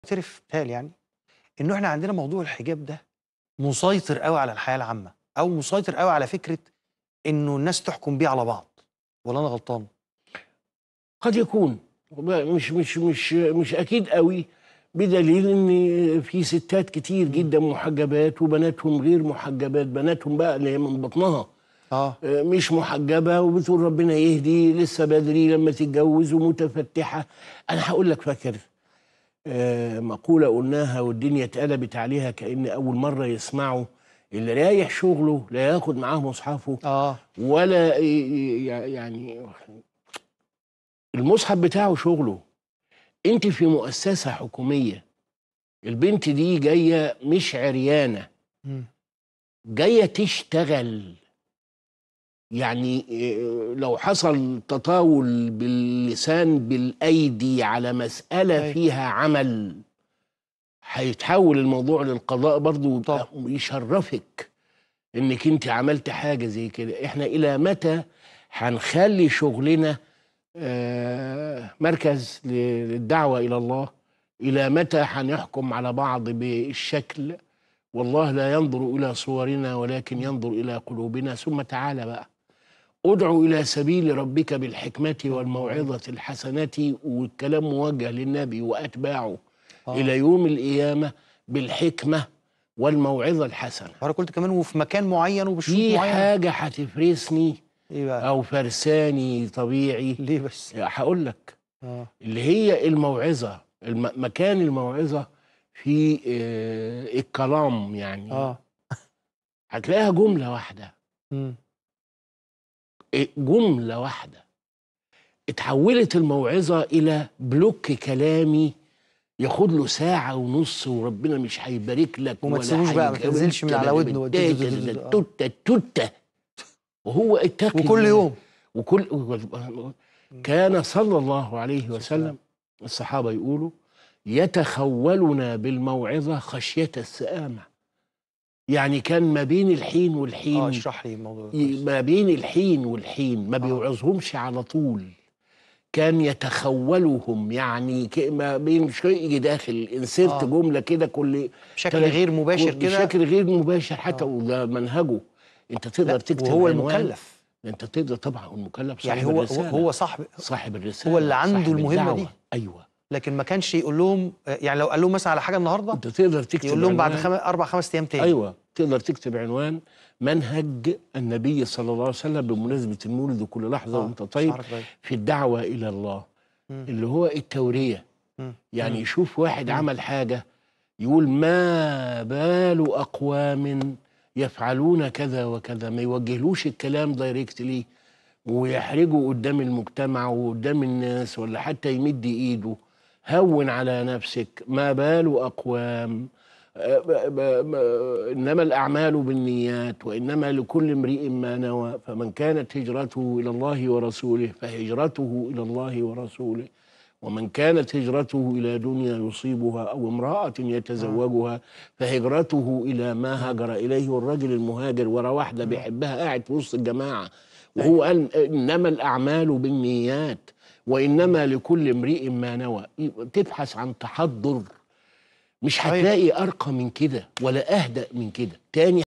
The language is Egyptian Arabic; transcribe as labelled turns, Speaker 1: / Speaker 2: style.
Speaker 1: اعترف بتهيألي يعني انه احنا عندنا موضوع الحجاب ده مسيطر قوي على الحياه العامه او مسيطر قوي على فكره انه الناس تحكم بيه على بعض ولا انا غلطان
Speaker 2: قد يكون مش مش مش مش اكيد قوي بدليل ان في ستات كتير جدا محجبات وبناتهم غير محجبات بناتهم بقى اللي هي من بطنها
Speaker 1: اه
Speaker 2: آه، مش محجبه وبتقول ربنا يهدي لسه بدري لما تتجوز ومتفتحه انا هقول لك فاكر آه، مقوله قلناها والدنيا اتقلبت عليها كان اول مره يسمعوا اللي رايح شغله لا ياخد معاه مصحفه
Speaker 1: اه
Speaker 2: ولا ي- ي- يعني المصحف بتاعه شغله انت في مؤسسه حكوميه البنت دي جايه مش عريانه
Speaker 1: مم.
Speaker 2: جايه تشتغل يعني إيه، لو حصل تطاول باللسان بالايدي على مساله
Speaker 1: أيوة.
Speaker 2: فيها عمل هيتحول الموضوع للقضاء برضه ويبقى
Speaker 1: طبعا.
Speaker 2: يشرفك انك انت عملت حاجه زي كده احنا الى متى هنخلي شغلنا آه، مركز للدعوه الى الله الى متى هنحكم على بعض بالشكل والله لا ينظر الى صورنا ولكن ينظر الى قلوبنا ثم تعالى بقى ادعو الى سبيل ربك بالحكمه والموعظه الحسنه والكلام موجه للنبي واتباعه
Speaker 1: آه.
Speaker 2: الى يوم القيامه بالحكمه والموعظه الحسنه
Speaker 1: وانا قلت كمان وفي مكان معين وبشروط
Speaker 2: في
Speaker 1: معينه
Speaker 2: حاجه هتفرسني
Speaker 1: ايه بقى
Speaker 2: او فرساني طبيعي
Speaker 1: ليه بس
Speaker 2: هقول لك
Speaker 1: اه
Speaker 2: اللي هي الموعظه الم- مكان الموعظه في آه، الكلام يعني
Speaker 1: اه
Speaker 2: هتلاقيها جمله واحده
Speaker 1: مم.
Speaker 2: إيه، جمله واحده اتحولت الموعظه الى بلوك كلامي ياخد له ساعة ونص وربنا مش هيبارك لك
Speaker 1: وما
Speaker 2: ولا
Speaker 1: تسيبوش بقى، ما
Speaker 2: هيجاوبك
Speaker 1: تنزلش من على
Speaker 2: ولا
Speaker 1: ودنه
Speaker 2: بداية
Speaker 1: ودد- دد- دد-
Speaker 2: ده
Speaker 1: آه.
Speaker 2: توتة توتة وهو اتقي
Speaker 1: وكل
Speaker 2: الله.
Speaker 1: يوم
Speaker 2: وكل كان صلى الله عليه وسلم الصحابة يقولوا يتخولنا بالموعظة خشية السآمة يعني كان ما بين الحين
Speaker 1: اه
Speaker 2: والحين
Speaker 1: اشرح لي الموضوع ده
Speaker 2: ي-
Speaker 1: كويس.
Speaker 2: ما بين الحين والحين ما
Speaker 1: آه.
Speaker 2: بيوعظهمش على طول كان يتخولهم يعني ك- ما بين شيء داخل انسرت
Speaker 1: آه.
Speaker 2: جمله كده كل
Speaker 1: بشكل
Speaker 2: تلات-
Speaker 1: غير مباشر كده
Speaker 2: بشكل غير مباشر حتى
Speaker 1: آه.
Speaker 2: وده منهجه انت تقدر
Speaker 1: لا،
Speaker 2: تكتب
Speaker 1: وهو
Speaker 2: عنوان.
Speaker 1: المكلف
Speaker 2: انت تقدر طبعا المكلف صاحب
Speaker 1: يعني هو
Speaker 2: الرسالة.
Speaker 1: هو صاحب
Speaker 2: صاحب الرساله
Speaker 1: هو اللي عنده
Speaker 2: صاحب
Speaker 1: المهمة
Speaker 2: الدعوة.
Speaker 1: دي.
Speaker 2: ايوه
Speaker 1: لكن ما كانش يقول لهم يعني لو قال لهم مثلا على حاجه النهارده
Speaker 2: انت تقدر تكتب
Speaker 1: يقول لهم بعد
Speaker 2: عنوان.
Speaker 1: خم... اربع خمس ايام تاني
Speaker 2: ايوه تقدر تكتب عنوان منهج النبي صلى الله عليه وسلم بمناسبه المولد وكل لحظه
Speaker 1: آه،
Speaker 2: وانت طيب
Speaker 1: شعرك طيب.
Speaker 2: في الدعوه الى الله
Speaker 1: مم.
Speaker 2: اللي هو التوريه
Speaker 1: مم.
Speaker 2: يعني
Speaker 1: مم.
Speaker 2: يشوف واحد
Speaker 1: مم.
Speaker 2: عمل حاجه يقول ما بال اقوام يفعلون كذا وكذا ما يوجهلوش الكلام دايركتلي ويحرجه قدام المجتمع وقدام الناس ولا حتى يمد ايده هون على نفسك ما بال اقوام آه، ب- ب- ب- انما الاعمال بالنيات وانما لكل امرئ ما نوى فمن كانت هجرته الى الله ورسوله فهجرته الى الله ورسوله ومن كانت هجرته الى دنيا يصيبها او امراه يتزوجها فهجرته الى ما هاجر اليه والراجل المهاجر ورا واحده بيحبها قاعد في وسط الجماعه وهو قال انما الاعمال بالنيات وانما لكل امرئ ما نوى تبحث عن تحضر مش
Speaker 1: صحيح.
Speaker 2: هتلاقي ارقى من كده ولا اهدأ من كده تاني